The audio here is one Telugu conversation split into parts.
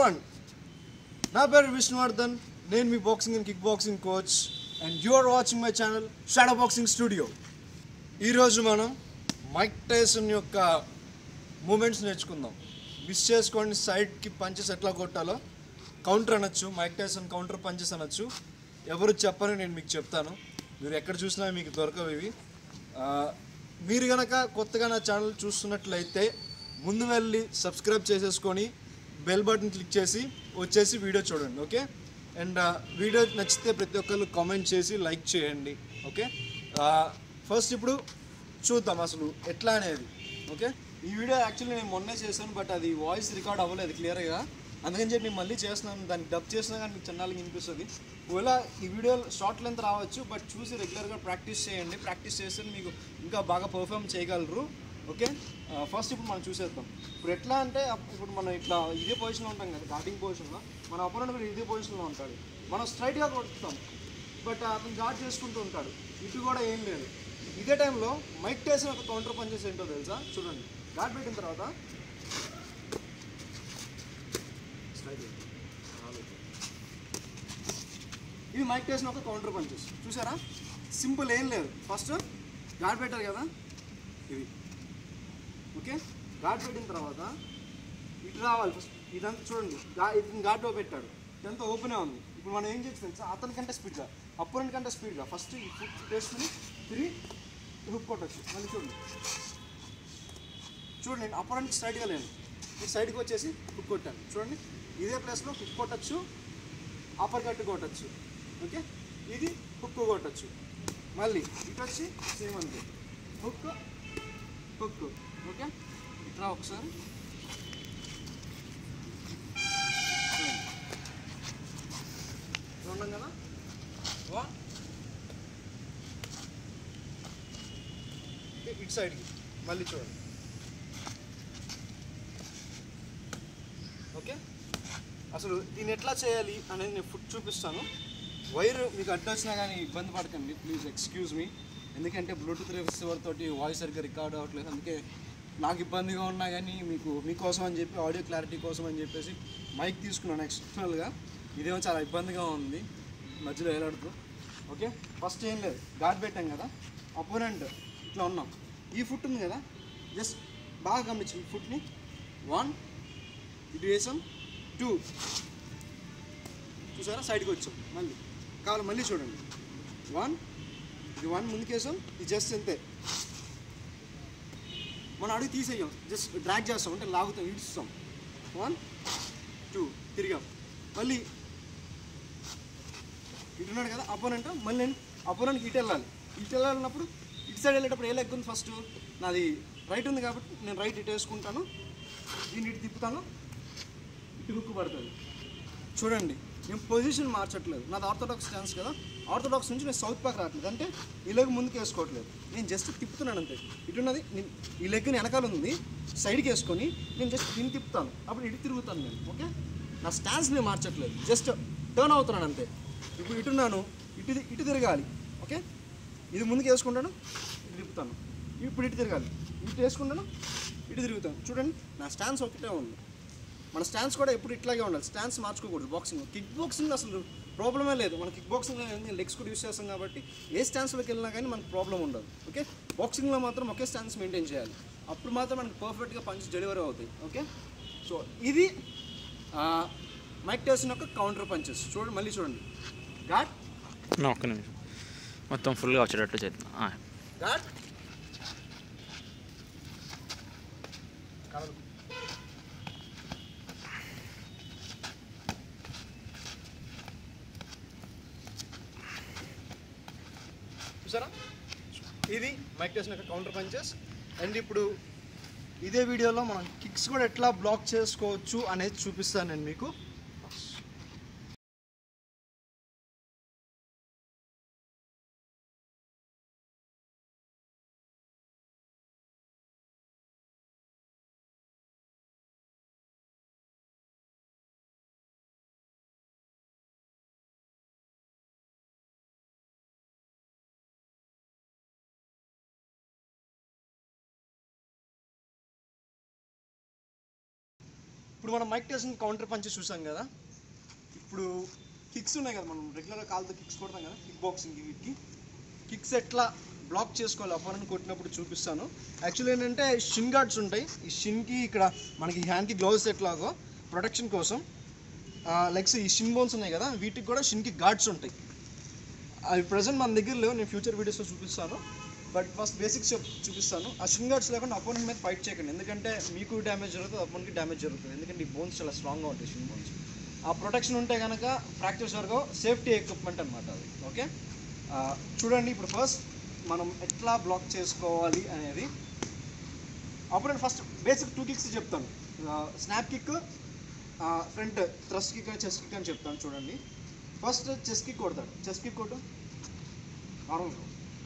వన్ నా పేరు విష్ణువర్ధన్ నేను మీ boxing and kick boxing coach and you are watching my channel shadow boxing studio ఈరోజు మనం మైక్ టైసన్ యొక్క మూమెంట్స్ నేర్చుకుందాం మిస్ చేసుకోండి సైడ్కి పంచెస్ ఎట్లా కొట్టాలో కౌంటర్ అనొచ్చు మైక్ టైసన్ కౌంటర్ పంచెస్ అనొచ్చు ఎవరు చెప్పని నేను మీకు చెప్తాను మీరు ఎక్కడ చూసినా మీకు దొరకవు ఇవి ఆ, మీరు కనుక కొత్తగా నా ఛానల్ చూస్తున్నట్లయితే ముందు వెళ్ళి సబ్స్క్రైబ్ చేసేసుకొని బెల్ బటన్ క్లిక్ చేసి వచ్చేసి వీడియో చూడండి ఓకే అండ్ వీడియో నచ్చితే ప్రతి ఒక్కరు కామెంట్ చేసి లైక్ చేయండి ఓకే ఫస్ట్ ఇప్పుడు చూద్దాం అసలు ఎట్లా అనేది ఓకే ఈ వీడియో యాక్చువల్లీ నేను మొన్నే చేశాను బట్ అది వాయిస్ రికార్డ్ అవ్వలేదు క్లియర్గా అందుకని చెప్పి నేను మళ్ళీ చేస్తున్నాను దానికి డబ్ చేసినా కానీ మీకు చిన్నాళ్ళకి వినిపిస్తుంది ఒకవేళ ఈ వీడియో షార్ట్ లెంత్ రావచ్చు బట్ చూసి రెగ్యులర్గా ప్రాక్టీస్ చేయండి ప్రాక్టీస్ చేస్తే మీకు ఇంకా బాగా పర్ఫామ్ చేయగలరు ఓకే ఫస్ట్ ఇప్పుడు మనం చూసేద్దాం ఇప్పుడు ఎట్లా అంటే అప్- ఇప్పుడు మనం ఇట్లా ఇదే పొజిషన్లో ఉంటాం కదా గార్డింగ్ పొజిషన్లో మన అపోనెంట్ కూడా ఇదే పొజిషన్లో ఉంటాడు మనం స్ట్రైట్గా కొడుతాం బట్ అతను గార్డ్ చేసుకుంటూ ఉంటాడు ఇటు కూడా ఏం లేదు ఇదే టైంలో మైక్ టేసిన ఒక కౌంటర్ పంచెస్ ఏంటో తెలుసా చూడండి గార్డ్ పెట్టిన తర్వాత straight గా. ఇవి మైక్ టేసిన ఒక కౌంటర్ పంచెస్ చూసారా సింపుల్ ఏం లేదు ఫస్ట్ గార్డ్ పెట్టారు కదా ఇది ఓకే గార్డ్ పెట్టిన తర్వాత ఇటు రావాలి ఫస్ట్ ఇదంతా చూడండి గా ఇతను గార్డ్లో పెట్టాడు ఇదంతా ఓపెనే ఉంది ఇప్పుడు మనం ఏం చేస్తాం తెలుసా అతని కంటే స్పీడ్గా అపోనెంట్ కంటే స్పీడ్గా ఫస్ట్ ఈ ఫుట్ వేసుకుని తిరిగి హుక్ కొట్టచ్చు మళ్ళీ చూడండి చూడండి నేను అపోనెంట్ స్ట్రైట్గా లేను ఈ సైడ్కి వచ్చేసి హుక్ కొట్టాను చూడండి ఇదే ప్లేస్లో హుక్ కొట్టచ్చు అప్పర్ కట్ కొట్టచ్చు ఓకే ఇది హుక్ కొట్టచ్చు మళ్ళీ ఇటు వచ్చి సేమ్ అంతే హుక్ హుక్ ఓకే ఇట్లా ఒకసారి చూడండి కదా వన్ ఇటు సైడ్కి మళ్ళీ చూడండి ఓకే అసలు దీన్ని ఎట్లా చేయాలి అనేది నేను ఫుడ్ చూపిస్తాను వైర్ మీకు అడ్డు వచ్చినా కానీ ఇబ్బంది పడకండి ప్లీజ్ ఎక్స్క్యూజ్ మీ ఎందుకంటే బ్లూటూత్ రిసీవర్ తోటి వాయిస్ సరిగ్గా రికార్డ్ అవ్వట్లేదు అందుకే నాకు ఇబ్బందిగా ఉన్నా కానీ మీకు మీకోసం అని చెప్పి ఆడియో క్లారిటీ కోసం అని చెప్పేసి మైక్ తీసుకున్నాను ఎక్స్టర్నల్గా ఇదేమో చాలా ఇబ్బందిగా ఉంది మధ్యలో వేలాడుతూ ఓకే ఫస్ట్ ఏం లేదు గాడ్ పెట్టాం కదా అపోనెంట్ ఇట్లా ఉన్నాం ఈ ఫుట్ ఉంది కదా జస్ట్ బాగా గమనించు ఈ ఫుట్ని వన్ ఇటు వేసాం టూ చూసారా సైడ్కి వచ్చాం మళ్ళీ కావాలి మళ్ళీ చూడండి వన్ ఇది వన్ ముందుకేసాం ఇది జస్ట్ అంతే మనం అడుగు తీసేయం జస్ట్ డ్రాగ్ చేస్తాం అంటే లాగుతాం ఇడుస్తాం వన్ టూ తిరిగాం మళ్ళీ ఇటు ఉన్నాడు కదా అపోనెంట్ మళ్ళీ నేను అపోనెంట్కి ఇటు వెళ్ళాలి ఇటు వెళ్ళాలన్నప్పుడు ఇటు సైడ్ వెళ్ళేటప్పుడు ఏ లెగ్ ఉంది ఫస్ట్ నాది రైట్ ఉంది కాబట్టి నేను రైట్ ఇటు వేసుకుంటాను దీన్ని ఇటు తిప్పుతాను ఇటు హుక్కు పడుతుంది చూడండి నేను పొజిషన్ మార్చట్లేదు నాది ఆర్థోడాక్స్ స్టాన్స్ కదా ఆర్థోడాక్స్ నుంచి నేను సౌత్ పాక్ రావట్లేదు అంటే ఈ లెగ్ ముందుకు వేసుకోవట్లేదు నేను జస్ట్ తిప్పుతున్నాను అంతే ఇటున్నది నేను ఈ లెగ్ని వెనకాల ఉంది సైడ్కి వేసుకొని నేను జస్ట్ దీన్ని తిప్పుతాను అప్పుడు ఇటు తిరుగుతాను నేను ఓకే నా స్టాన్స్ నేను మార్చట్లేదు జస్ట్ టర్న్ అవుతున్నాను అంతే ఇప్పుడు ఇటున్నాను ఇటు ఇటు తిరగాలి ఓకే ఇది ముందుకు వేసుకుంటాను ఇటు తిప్పుతాను ఇప్పుడు ఇటు తిరగాలి ఇటు వేసుకుంటాను ఇటు తిరుగుతాను చూడండి నా స్టాన్స్ ఒకటే ఉంది మన స్టాన్స్ కూడా ఎప్పుడు ఇట్లాగే ఉండాలి స్టాన్స్ మార్చుకోకూడదు బాక్సింగ్ కిక్ బాక్సింగ్ అసలు ప్రాబ్లమే లేదు మన కిక్ బాక్సింగ్ లెగ్స్ కూడా యూస్ చేస్తాం కాబట్టి ఏ స్టాన్స్లోకి వెళ్ళినా కానీ మనకు ప్రాబ్లం ఉండదు ఓకే బాక్సింగ్లో మాత్రం ఒకే స్టాన్స్ మెయింటైన్ చేయాలి అప్పుడు మాత్రం మనకు పర్ఫెక్ట్గా పంచ్ డెలివరీ అవుతాయి ఓకే సో ఇది మైక్ టేసన్ యొక్క కౌంటర్ పంచెస్ చూడండి మళ్ళీ చూడండి గాడ్ నా ఒక్క నిమిషం మొత్తం ఫుల్గా వచ్చేటట్టు చేద్దాం ఆ. గాడ్ చూసారా ఇది మైక్ టెస్ట్ యొక్క కౌంటర్ పంచెస్ అండ్ ఇప్పుడు ఇదే వీడియోలో మనం కిక్స్ కూడా ఎట్లా బ్లాక్ చేసుకోవచ్చు అనేది చూపిస్తాను నేను మీకు ఇప్పుడు మనం మైక్ టెస్ట్ కౌంటర్ పంచెస్ చూసాం కదా ఇప్పుడు కిక్స్ ఉన్నాయి కదా మనం రెగ్యులర్గా కాలుతో కిక్స్ కొడతాం కదా కిక్ బాక్సింగ్ వీటికి కిక్స్ ఎట్లా బ్లాక్ చేసుకోవాలి అపోనెంట్ కొట్టినప్పుడు చూపిస్తాను యాక్చువల్లీ ఏంటంటే షిన్ గార్డ్స్ ఉంటాయి ఈ షిన్కి ఇక్కడ మనకి హ్యాండ్కి గ్లౌస్ ఎట్లాగో ప్రొటెక్షన్ కోసం లెగ్స్ ఈ షిన్ బోన్స్ ఉన్నాయి కదా వీటికి కూడా షిన్కి గార్డ్స్ ఉంటాయి అవి ప్రజెంట్ మన దగ్గర లేవు నేను ఫ్యూచర్ వీడియోస్లో చూపిస్తాను బట్ ఫస్ట్ బేసిక్స్ చూపిస్తాను ఆ షిన్ గార్డ్స్ లేకుండా అపోనెంట్ మీద ఫైట్ చేయకండి ఎందుకంటే మీకు డ్యామేజ్ జరుగుతుంది అపోనెంట్కి డ్యామేజ్ జరుగుతుంది ఎందుకంటే ఈ బోన్స్ చాలా స్ట్రాంగ్గా ఉంటాయి షిన్ బోన్స్ ఆ ప్రొటెక్షన్ ఉంటే కనుక ఫ్రాక్చర్స్ వరకు సేఫ్టీ ఎక్విప్మెంట్ అనమాట అది ఓకే ఆ, చూడండి ఇప్పుడు ఫస్ట్ మనం ఎట్లా బ్లాక్ చేసుకోవాలి అనేది అప్పుడు నేను ఫస్ట్ బేసిక్ టూ కిక్స్ చెప్తాను snap kick front thrust kick అని చెస్ట్ కిక్ అని చెప్తాను చూడండి ఫస్ట్ చెస్ కిక్ కొడతాడు చెస్ కిక్ కొట్టు నార్మల్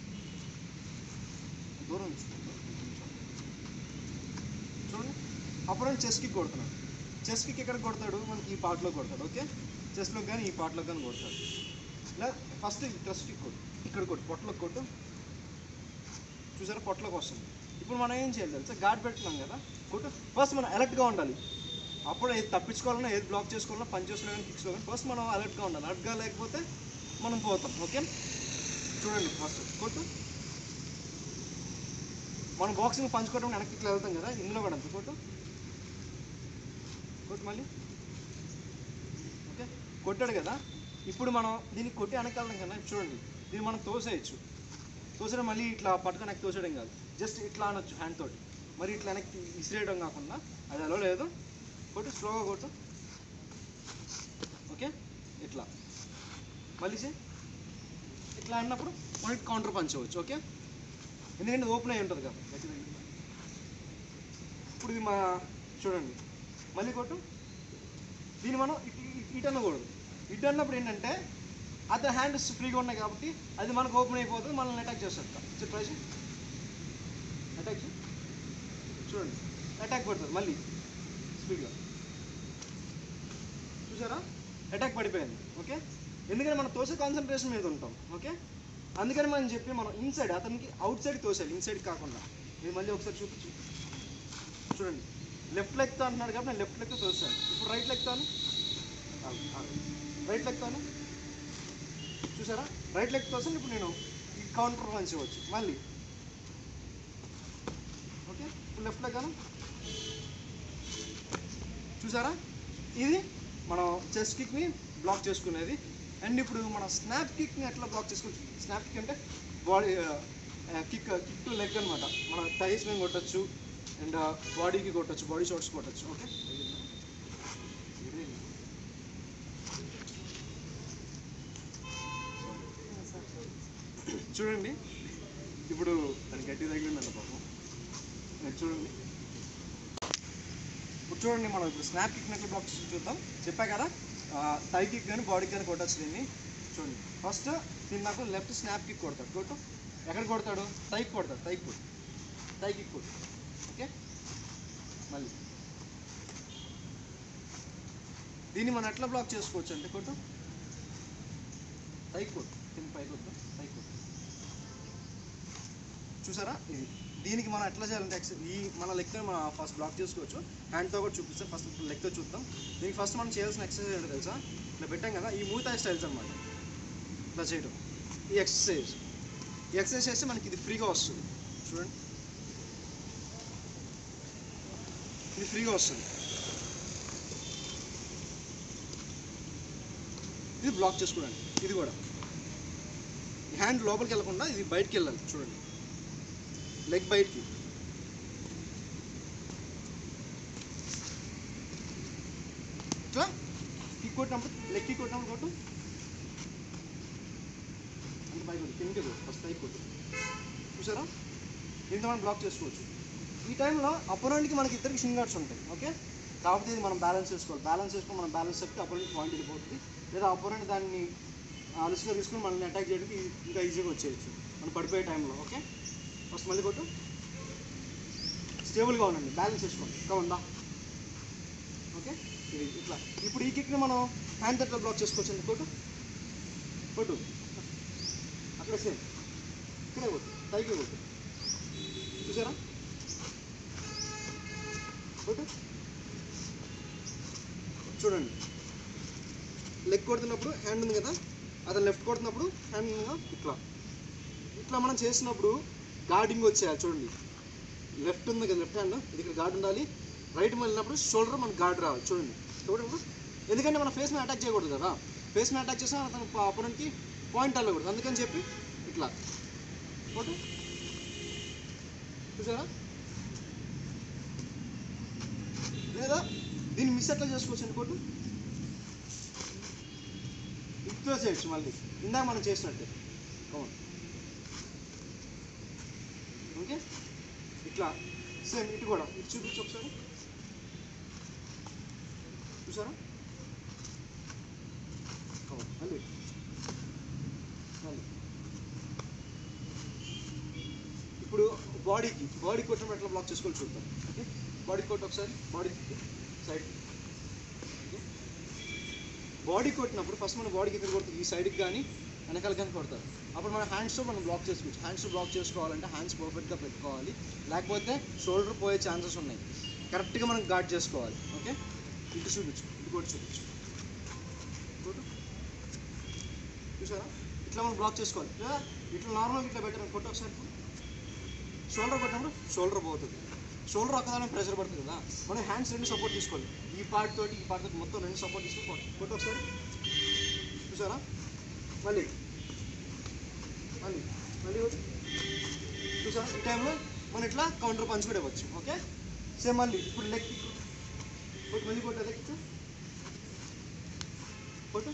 దూరం ఉంచుకోండి. చూడండి అప్పుడు నేను చెస్ కిక్ కొడుతున్నాడు చెస్ కిక్ ఎక్కడ కొడతాడు మనకి ఈ పార్ట్లో కొడతాడు ఓకే చెస్లో కానీ ఈ పార్ట్లో కానీ కొడతాడు ఇలా ఫస్ట్ థ్రస్ట్ కిక్ కొట్టు ఇక్కడ కొట్టు పొట్టలోకి కొట్టు చూసారా పొట్టలోకి వస్తుంది ఇప్పుడు మనం ఏం చేయాలి తెలుసా గాడ్ పెట్టుకున్నాం కదా కొట్టు ఫస్ట్ మనం అలర్ట్గా ఉండాలి అప్పుడు ఏది తప్పించుకోవాలన్నా ఏది బ్లాక్ చేసుకోవాలన్నా పంచేస్లో కానీ కిక్స్లో కానీ ఫస్ట్ మనం అలర్ట్గా ఉండాలి అలర్ట్గా లేకపోతే మనం పోతాం ఓకే చూడండి ఫస్ట్ కొట్టు మనం బాక్సింగ్ పంచుకోవడం వెనక్కి ఇట్లా వెళ్తాం కదా ఇందులో కూడా అంత కొట్టు కొట్టు మళ్ళీ ఓకే కొట్టాడు కదా ఇప్పుడు మనం దీన్ని కొట్టి వెనక్కి వెళ్తాం కదా చూడండి దీన్ని మనం తోసేయచ్చు తోసడం మళ్ళీ ఇట్లా పట్టుకొని వెనక్కి తోసేయడం కాదు జస్ట్ ఇట్లా అనొచ్చు హ్యాండ్ తోటి మరి ఇట్లా వెనక్కి విసిరేయడం కాకుండా అది అలో లేదు కొట్టు స్లోగా కొట్టు ఓకే ఇట్లా మళ్ళీ చేయి. ఇట్లా అన్నప్పుడు మనం కౌంటర్ పంచవచ్చు ఓకే ఎందుకంటే ఓపెన్ అయి ఉంటుంది కదా ఇప్పుడు ఇది మా చూడండి మళ్ళీ కొట్టు దీన్ని మనం ఇటు ఇటు- ఇటు అనకూడదు ఇటు అన్నప్పుడు ఏంటంటే అతని హ్యాండ్స్ ఫ్రీగా ఉన్నాయి కాబట్టి అది మనకు ఓపెన్ అయిపోతుంది మనల్ని అటాక్ చేస్తుంది ట్రై చేయి అటాక్ చేయి చూడండి అటాక్ పడుతుంది మళ్ళీ స్పీడ్గా చూసారా అటాక్ పడిపోయింది ఓకే ఎందుకంటే మనం తోసే కాన్సన్ట్రేషన్ మీద ఉంటాం ఓకే అందుకని మనం చెప్పి మనం ఇన్సైడ్ అతనికి అవుట్ సైడ్ తోసాలి ఇన్సైడ్ కాకుండా మీరు మళ్ళీ ఒకసారి చూపించు చూడండి లెఫ్ట్ లెగ్తో అంటున్నాడు కాబట్టి నేను లెఫ్ట్ లెగ్తో తోసాను ఇప్పుడు రైట్ లెగ్తాను రైట్ లెగ్తాను చూసారా రైట్ లెగ్ తోసాను ఇప్పుడు నేను ఈ కౌంటర్ పంచవచ్చు మళ్ళీ ఓకే ఇప్పుడు లెఫ్ట్ లెగ్ అను చూసారా ఇది మనం చెస్ట్ కిక్ని బ్లాక్ చేసుకునేది అండ్ ఇప్పుడు మన స్నాప్ కిక్ని ఎట్లా బ్లాక్ చేసుకోవచ్చు స్నాప్ కిక్ అంటే body kick kick to leg అనమాట మన థైస్ మీద కొట్టచ్చు అండ్ బాడీకి కొట్టచ్చు బాడీ షాట్స్ కొట్టచ్చు ఓకే చూడండి ఇప్పుడు దాని గట్టి తగిలిందండి పాపం ఇది చూడండి ఇప్పుడు చూడండి మనం ఇప్పుడు స్నాప్ కిక్ నెట్లు బ్లాక్ చూద్దాం చెప్పా కదా థై కిక్ కానీ బాడీ కానీ కొట్టచ్చు దీన్ని చూడండి ఫస్ట్ దీన్ని నాకు లెఫ్ట్ స్నాప్ కిక్ కొడతాడు కొట్టు ఎక్కడ కొడతాడు థైకి కొడతాడు థైకి కొట్టు థై కిక్ కొట్టు ఓకే మళ్ళీ దీన్ని మనం ఎట్లా బ్లాక్ చేసుకోవచ్చు అంటే కొట్టు థై కొట్టు కింద పై కొట్టు థై కొట్టు చూసారా ఇది దీనికి మనం ఎట్లా చేయాలంటే ఎక్స్ ఈ మన లెక్క మనం ఫస్ట్ బ్లాక్ చేసుకోవచ్చు హ్యాండ్తో కూడా చూపిస్తే ఫస్ట్ ఇప్పుడు లెక్క చూద్దాం దీనికి ఫస్ట్ మనం చేయాల్సిన ఎక్సర్సైజ్ ఏంటో తెలుసా ఇట్లా పెట్టాం కదా ఈ మూతాయి స్టైల్స్ అనమాట ఇట్లా చేయడం ఈ ఎక్సర్సైజ్ ఈ ఎక్సర్సైజ్ చేస్తే మనకి ఇది ఫ్రీగా వస్తుంది చూడండి ఇది ఫ్రీగా వస్తుంది ఇది బ్లాక్ చేసుకోవడానికి ఇది కూడా ఈ హ్యాండ్ లోపలికి వెళ్ళకుండా ఇది బయటికి వెళ్ళాలి చూడండి లెగ్ బయటికి ఇట్లా కిక్ కొట్టినప్పుడు లెగ్ కిక్ కొట్టినప్పుడు కొట్టు అంటే పై కొట్టు కిందకి కొట్టు ఫస్ట్ పైకి కొట్టు చూసారా దీంతో మనం బ్లాక్ చేసుకోవచ్చు ఈ టైంలో అపోనెంట్కి మనకి ఇద్దరికి షిన్ గార్డ్స్ ఉంటాయి ఓకే కాకపోతే ఇది మనం బ్యాలెన్స్ చేసుకోవాలి బ్యాలెన్స్ చేసుకొని మనం బ్యాలెన్స్ చెప్తే అపోనెంట్ పాయింట్ వెళ్ళిపోతుంది లేదా అపోనెంట్ దాన్ని అలసిగా తీసుకుని మనల్ని అటాక్ చేయడానికి ఇంకా ఈజీగా వచ్చేయచ్చు మనం పడిపోయే టైంలో ఓకే ఫస్ట్ మళ్ళీ కొట్టు స్టేబుల్గా ఉండండి బ్యాలెన్స్ చేసుకోండి ఇంకా ఉందా ఓకే ఇది ఇట్లా ఇప్పుడు ఈ కిక్ని మనం హ్యాండ్ ఎట్లా బ్లాక్ చేసుకోవచ్చు అండి కొట్టు కొట్టు అక్కడ సేమ్ ఇక్కడే కొట్టు పైకి కొట్టు చూసారా కొట్టు చూడండి లెగ్ కొడుతున్నప్పుడు హ్యాండ్ ఉంది కదా అతను లెఫ్ట్ కొడుతున్నప్పుడు హ్యాండ్ ఉంది కదా ఇట్లా ఇట్లా మనం చేసినప్పుడు గార్డింగ్ వచ్చేయాలి చూడండి లెఫ్ట్ ఉంది కదా లెఫ్ట్ హ్యాండ్ ఇది ఇక్కడ గార్డ్ ఉండాలి రైట్ వెళ్ళినప్పుడు షోల్డర్ మనకు గార్డ్ రావాలి చూడండి చూడండి ఎందుకంటే మన ఫేస్ మీద అటాక్ చేయకూడదు కదా ఫేస్ మీద అటాక్ చేసినా అతను అప్పటికి పాయింట్ వెళ్ళకూడదు అందుకని చెప్పి ఇట్లా ఓకే చూసారా లేదా దీన్ని మిస్ ఎట్లా చేసుకోవచ్చు అనుకోండి ఇట్లా చేయొచ్చు మళ్ళీ ఇందాక మనం చేసినట్టే అవును ఓకే ఇట్లా సేమ్ ఇటు కూడా ఇటు చూపించు ఒకసారి చూసారా అవును మళ్ళీ మళ్ళీ ఇప్పుడు బాడీకి బాడీ కొట్టినప్పుడు ఎట్లా బ్లాక్ చేసుకోవాలి చూద్దాం ఓకే బాడీ కొట్టి ఒకసారి బాడీ సైడ్ బాడీ కొట్టినప్పుడు ఫస్ట్ మన బాడీకి ఎక్కడ కొడుతుంది ఈ సైడ్కి కానీ వెనకాల కానీ కొడతారు అప్పుడు మన హ్యాండ్స్తో మనం బ్లాక్ చేసుకోవచ్చు హ్యాండ్స్ బ్లాక్ చేసుకోవాలంటే హ్యాండ్స్ పర్ఫెక్ట్గా పెట్టుకోవాలి లేకపోతే షోల్డర్ పోయే ఛాన్సెస్ ఉన్నాయి కరెక్ట్గా మనం గార్డ్ చేసుకోవాలి ఓకే ఇటు చూపించు ఇటు కూడా చూపించు కొట్టు. చూసారా ఇట్లా మనం బ్లాక్ చేసుకోవాలి లేదా ఇట్లా నార్మల్గా ఇట్లా పెట్టాను కొట్టు ఒకసారి షోల్డర్ కొట్టినప్పుడు షోల్డర్ పోతుంది షోల్డర్ ఒక్కదానే ప్రెషర్ పడుతుంది కదా మనం హ్యాండ్స్ రెండు సపోర్ట్ తీసుకోవాలి ఈ పార్ట్ తోటి ఈ పార్ట్ తోటి మొత్తం రెండు సపోర్ట్ తీసుకొని కొట్టు ఒకసారి చూసారా మళ్ళీ మళ్ళీ మళ్ళీ కొట్టు. చూసారా ఈ టైంలో మనం ఇట్లా కౌంటర్ పంచ్ కూడా ఇవ్వచ్చు ఓకే సేమ్ మళ్ళీ ఇప్పుడు లెగ్ కొట్టు మళ్ళీ కొట్టు అదే కిక్ కొట్టు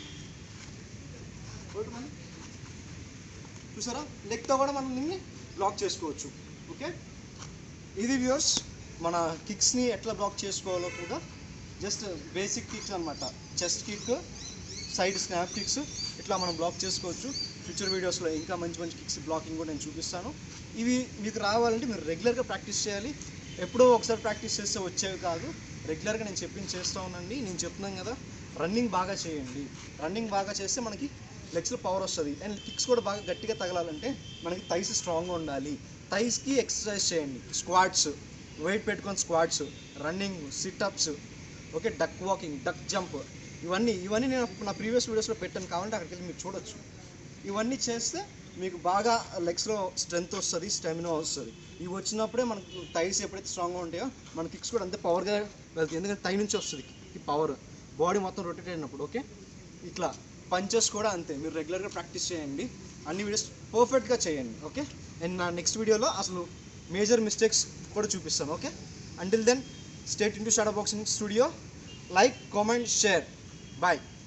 కొట్టు మళ్ళీ చూసారా లెగ్తో కూడా మనం దీన్ని బ్లాక్ చేసుకోవచ్చు ఓకే ఇది వ్యూర్స్ మన కిక్స్ని ఎట్లా బ్లాక్ చేసుకోవాలో కూడా జస్ట్ బేసిక్ కిక్స్ అనమాట chest kick side snap kicks ఇట్లా మనం బ్లాక్ చేసుకోవచ్చు ఫ్యూచర్ వీడియోస్లో ఇంకా మంచి మంచి కిక్స్ బ్లాకింగ్ కూడా నేను చూపిస్తాను ఇవి మీకు రావాలంటే మీరు రెగ్యులర్గా ప్రాక్టీస్ చేయాలి ఎప్పుడో ఒకసారి ప్రాక్టీస్ చేస్తే వచ్చేవి కాదు రెగ్యులర్గా నేను చెప్పింది చేస్తూ ఉన్నాండి నేను చెప్తున్నాను కదా రన్నింగ్ బాగా చేయండి రన్నింగ్ బాగా చేస్తే మనకి లెగ్స్లో పవర్ వస్తుంది అండ్ కిక్స్ కూడా బాగా గట్టిగా తగలాలంటే మనకి థైస్ స్ట్రాంగ్గా ఉండాలి థైస్కి ఎక్సర్సైజ్ చేయండి స్క్వాడ్స్ వెయిట్ పెట్టుకొని squats running sit ups okay duck walking duck jump ఇవన్నీ ఇవన్నీ నేను నా ప్రీవియస్ వీడియోస్లో పెట్టాను కావాలంటే అక్కడికి వెళ్ళి మీరు చూడొచ్చు ఇవన్నీ చేస్తే మీకు బాగా లెగ్స్లో స్ట్రెంగ్త్ వస్తుంది స్టామినా వస్తుంది ఇవి వచ్చినప్పుడే మనకు థైస్ ఎప్పుడైతే స్ట్రాంగ్గా ఉంటాయో మన కిక్స్ కూడా అంతే పవర్గా వెళ్తాయి ఎందుకంటే థై నుంచి వస్తుంది ఈ పవర్ బాడీ మొత్తం రొటేట్ అయినప్పుడు ఓకే ఇట్లా పంచెస్ కూడా అంతే మీరు రెగ్యులర్గా ప్రాక్టీస్ చేయండి అన్ని వీడియోస్ పర్ఫెక్ట్గా చేయండి ఓకే అండ్ నా నెక్స్ట్ వీడియోలో అసలు మేజర్ మిస్టేక్స్ కూడా చూపిస్తాను okay until then stay tuned to shadow boxing studio like comment share bye